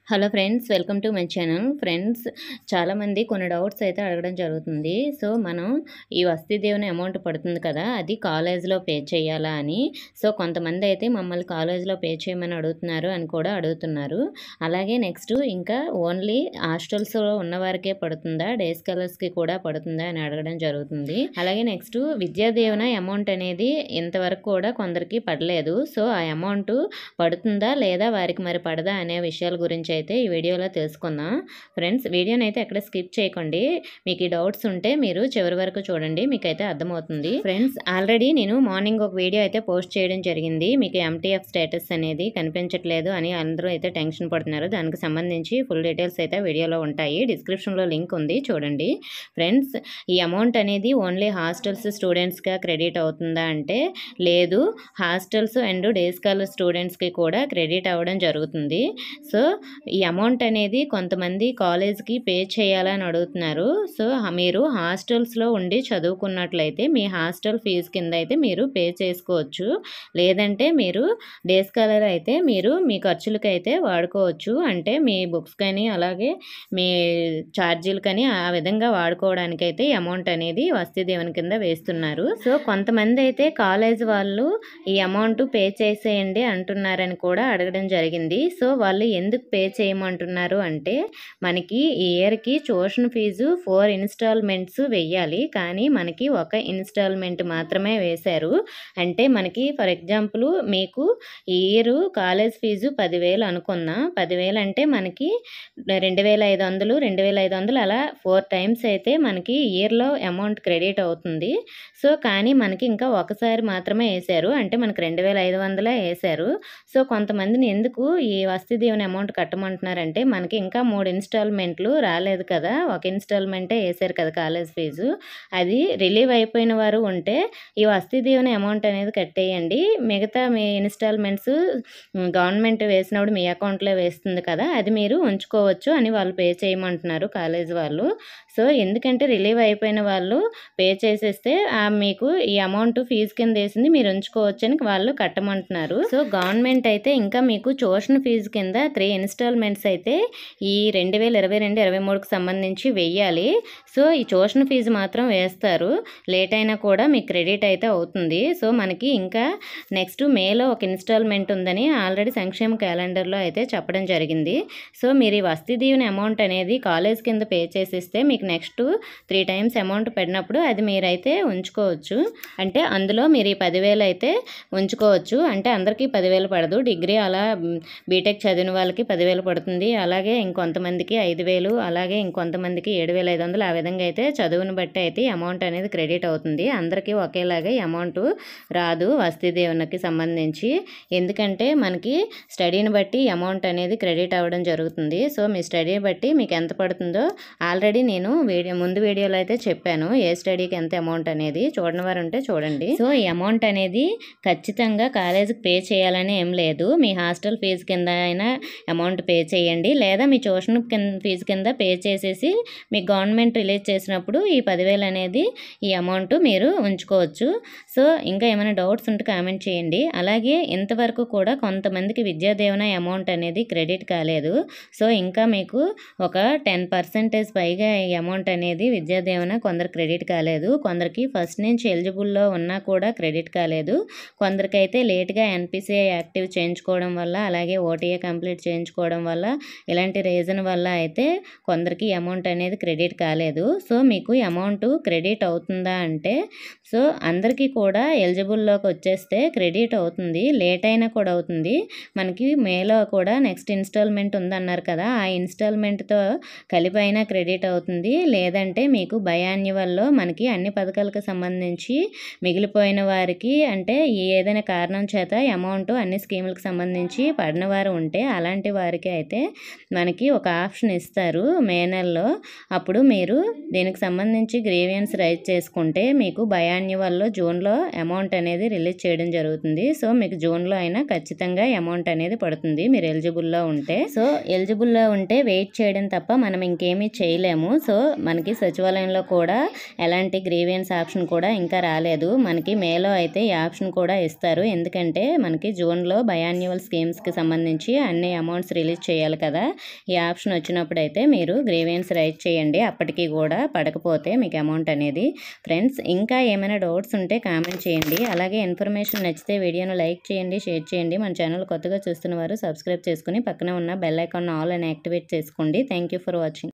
hello friends welcome to my channel friends చాలామంది కొన్ని doubts అయితే అడగడం జరుగుతుంది సో మనం ఈ వస్తీ దేవుని అమౌంట్ పడుతుంది కదా అది కాలేజ్లో పే చేయాలా అని సో కొంతమంది అయితే మమ్మల్ని కాలేజ్లో పే చేయమని అడుగుతున్నారు అని కూడా అడుగుతున్నారు అలాగే నెక్స్ట్ ఇంకా ఓన్లీ హాస్టల్స్లో ఉన్న వారికే పడుతుందా డే స్కాలర్స్కి కూడా పడుతుందా అని అడగడం జరుగుతుంది అలాగే నెక్స్ట్ విద్యా దీవెన అమౌంట్ అనేది ఇంతవరకు కూడా కొందరికి పడలేదు సో ఆ అమౌంట్ పడుతుందా లేదా వారికి మరి పడదా అనే విషయాల గురించి అయితే ఈ వీడియోలో తెలుసుకుందాం ఫ్రెండ్స్ వీడియోని అయితే ఎక్కడ స్కిప్ చేయకండి మీకు ఈ డౌట్స్ ఉంటే మీరు చివరి వరకు చూడండి మీకు అయితే అర్థమవుతుంది ఫ్రెండ్స్ ఆల్రెడీ నేను మార్నింగ్ ఒక వీడియో అయితే పోస్ట్ చేయడం జరిగింది మీకు ఎంటీఎఫ్ స్టేటస్ అనేది కనిపించట్లేదు అని అందరూ అయితే టెన్షన్ పడుతున్నారు దానికి సంబంధించి ఫుల్ డీటెయిల్స్ అయితే వీడియోలో ఉంటాయి డిస్క్రిప్షన్లో లింక్ ఉంది చూడండి ఫ్రెండ్స్ ఈ అమౌంట్ అనేది ఓన్లీ హాస్టల్స్ స్టూడెంట్స్గా క్రెడిట్ అవుతుందా అంటే లేదు హాస్టల్స్ అండ్ డే స్కాలర్ స్టూడెంట్స్కి కూడా క్రెడిట్ అవ్వడం జరుగుతుంది సో ఈ అమౌంట్ అనేది కొంతమంది కాలేజ్కి పే చేయాలని అడుగుతున్నారు సో హ- మీరు హాస్టల్స్లో ఉండి చదువుకున్నట్లయితే మీ హాస్టల్ ఫీజు కింద అయితే మీరు పే చేసుకోవచ్చు లేదంటే మీరు డే స్కాలర్ అయితే మీరు మీ ఖర్చులకి అయితే వాడుకోవచ్చు అంటే మీ బుక్స్ కానీ అలాగే మీ ఛార్జీలు కానీ ఆ విధంగా వాడుకోవడానికి అయితే ఈ అమౌంట్ అనేది వస్తీ దేవుని కింద వేస్తున్నారు సో కొంతమంది అయితే కాలేజ్ వాళ్ళు ఈ అమౌంట్ పే చేసేయండి అంటున్నారని కూడా అడగడం జరిగింది సో వాళ్ళు ఎందుకు పే చేయమంటున్నారు అంటే మనకి ఈ ఇయర్కి ట్యూషన్ ఫీజు ఫోర్ ఇన్స్టాల్మెంట్స్ వెయ్యాలి కానీ మనకి ఒక ఇన్స్టాల్మెంట్ మాత్రమే వేశారు అంటే మనకి ఫర్ ఎగ్జాంపుల్ మీకు ఈ ఇయర్ కాలేజ్ ఫీజు పదివేలు అనుకుందాం పదివేలు అంటే మనకి రెండు వేల ఐదు వందలు రెండు వేల ఐదు వందలు అలా ఫోర్ టైమ్స్ అయితే మనకి ఇయర్లో అమౌంట్ క్రెడిట్ అవుతుంది సో కానీ మనకి ఇంకా ఒకసారి మాత్రమే వేశారు అంటే మనకి రెండు వేల ఐదు వందలే వేశారు సో కొంతమందిని ఎందుకు ఈ వస్తీ దీవెన అమౌంట్ కట్టమంటున్నారంటే మనకి ఇంకా మూడు ఇన్స్టాల్మెంట్లు రాలేదు కదా ఒక ఇన్స్టాల్మెంటే వేశారు కదా కాలేజ్ ఫీజు అది రిలీవ్ అయిపోయిన వారు ఉంటే ఈ వస్తీ దీవెన అమౌంట్ అనేది కట్టేయండి మిగతా మీ ఇన్స్టాల్మెంట్స్ గవర్నమెంట్ వేసినప్పుడు మీ అకౌంట్లో వేస్తుంది కదా అది మీరు ఉంచుకోవచ్చు అని వాళ్ళు పే చేయమంటున్నారు కాలేజ్ వాళ్ళు సో ఎందుకంటే రిలీవ్ అయిపోయిన వాళ్ళు పే చేసేస్తే ఆ మీకు ఈ అమౌంట్ ఫీజు కింద వేసింది మీరు ఉంచుకోవచ్చు అని వాళ్ళు కట్టమంటున్నారు సో గవర్నమెంట్ అయితే ఇంకా మీకు ట్యూషన్ ఫీజు కింద త్రీ ఇన్స్టాల్మెంట్స్ అయితే ఈ రెండు వేల ఇరవై రెండు ఇరవై మూడుకి సంబంధించి వెయ్యాలి సో ఈ ట్యూషన్ ఫీజు మాత్రం వేస్తారు లేట్ అయినా కూడా మీకు క్రెడిట్ అయితే అవుతుంది సో మనకి ఇంకా నెక్స్ట్ మేలో ఒక ఇన్స్టాల్మెంట్ ఉందని ఆల్రెడీ సంక్షేమ క్యాలెండర్లో అయితే చెప్పడం జరిగింది సో మీరు ఈ వస్తీ దీవెన అమౌంట్ అనేది కాలేజ్ కింద పే చేసిస్తే మీకు నెక్స్ట్ త్రీ టైమ్స్ అమౌంట్ పడినప్పుడు అది మీరైతే ఉంచుకోవచ్చు అంటే అందులో మీరు ఈ పదివేలు అయితే ఉంచుకోవచ్చు అంటే అందరికీ పదివేలు పడదు డిగ్రీ అలా మ్, బీటెక్ చదివిన వాళ్ళకి పదివేలు పడుతుంది అలాగే ఇంకొంతమందికి ఐదు వేలు అలాగే ఇంకొంతమందికి ఏడు వేల ఐదు వందలు ఆ విధంగా అయితే చదువుని బట్టి అయితే అమౌంట్ అనేది క్రెడిట్ అవుతుంది అందరికీ ఒకేలాగా ఈ అమౌంట్ రాదు వస్తీ దేవునికి సంబంధించి ఎందుకంటే మనకి స్టడీని బట్టి అమౌంట్ అనేది క్రెడిట్ అవ్వడం జరుగుతుంది సో మీ స్టడీ బట్టి మీకు ఎంత పడుతుందో ఆల్రెడీ నేను వీడియో ముందు వీడియోలో అయితే చెప్పాను ఏ స్టడీకి ఎంత అమౌంట్ అనేది చూడని వారు ఉంటే చూడండి సో ఈ అమౌంట్ అనేది ఖచ్చితంగా కాలేజీకి పే చేయాలని ఏం లేదు మీ హాస్టల్ ఫీజు కింద అయినా అమౌంట్ పే చేయండి లేదా మీ ట్యూషన్ కింద ఫీజు కింద పే చేసేసి మీ గవర్నమెంట్ రిలీజ్ చేసినప్పుడు ఈ పదివేలు అనేది ఈ అమౌంట్ మీరు ఉంచుకోవచ్చు సో ఇంకా ఏమైనా డౌట్స్ ఉంటే కామెంట్ చేయండి అలాగే ఇంతవరకు కూడా కొంతమందికి విద్యా దీవెన అమౌంట్ అనేది క్రెడిట్ కాలేదు సో ఇంకా మీకు ఒక టెన్ పర్సెంటేజ్ పైగా ఈ అమౌంట్ అనేది విద్యా దీవెన కొందరు క్రెడిట్ కాలేదు కొందరికి ఫస్ట్ నుంచి ఎలిజిబుల్లో ఉన్నా కూడా క్రెడిట్ కాలేదు కొందరికైతే లేట్గా ఎన్పిసిఐ యాక్టివ్ చేయించుకోవడం వల్ల అలాగే ఓటీఏ కంప్లీట్ చేయించుకోవడం వల్ల ఇలాంటి రీజన్ వల్ల అయితే కొందరికి అమౌంట్ అనేది క్రెడిట్ కాలేదు సో మీకు అమౌంట్ క్రెడిట్ అవుతుందా అంటే సో అందరికీ కూడా ఎలిజిబుల్లోకి వచ్చేస్తే క్రెడిట్ అవుతుంది లేట్ అయినా కూడా అవుతుంది మనకి మేలో కూడా నెక్స్ట్ ఇన్స్టాల్మెంట్ ఉందన్నారు కదా ఆ ఇన్స్టాల్మెంట్తో కలిపి అయినా క్రెడిట్ అవుతుంది లేదంటే మీకు బయాన్యువల్లో మనకి అన్ని పథకాలకు సంబంధించి మిగిలిపోయిన వారికి అంటే ఈ ఏదైనా కారణం చేత అమౌంట్ అన్ని స్కీములకు సంబంధించి పడిన వారు ఉంటే అలాంటి వారికి అయితే మనకి ఒక ఆప్షన్ ఇస్తారు మే నెలలో అప్పుడు మీరు దీనికి సంబంధించి గ్రీవియన్స్ రైజ్ చేసుకుంటే మీకు బయాన్యువల్లో జూన్లో అమౌంట్ అనేది రిలీజ్ చేయడం జరుగుతుంది సో మీకు జూన్లో అయినా ఖచ్చితంగా అమౌంట్ అనేది పడుతుంది మీరు ఎలిజిబుల్లో ఉంటే సో ఎలిజిబుల్లో ఉంటే వెయిట్ చేయడం తప్ప మనం ఇంకేమీ చేయలేము సో మనకి సచివాలయంలో కూడా ఎలాంటి గ్రీవియన్స్ ఆప్షన్ కూడా ఇంకా రాలేదు మనకి మేలో అయితే ఈ ఆప్షన్ కూడా ఇస్తారు ఎందుకంటే మనకి జూన్లో బయాన్యువల్ స్కీమ్స్కి సంబంధించి అన్ని అమౌంట్స్ రిలీజ్ యాక్టివేట్ చేయాలి కదా ఈ ఆప్షన్ వచ్చినప్పుడు అయితే మీరు గ్రీవెన్స్ రైట్ చేయండి అప్పటికి కూడా పడకపోతే మీకు అమౌంట్ అనేది ఫ్రెండ్స్ ఇంకా ఏమైనా డౌట్స్ ఉంటే కామెంట్ చేయండి అలాగే ఇన్ఫర్మేషన్ నచ్చితే వీడియోను లైక్ చేయండి షేర్ చేయండి మన ఛానల్ కొత్తగా చూస్తున్న వారు సబ్స్క్రైబ్ చేసుకుని పక్కన ఉన్న బెల్ ఐకాన్ ఆల్ అని యాక్టివేట్ చేసుకోండి థ్యాంక్ ఫర్ వాచింగ్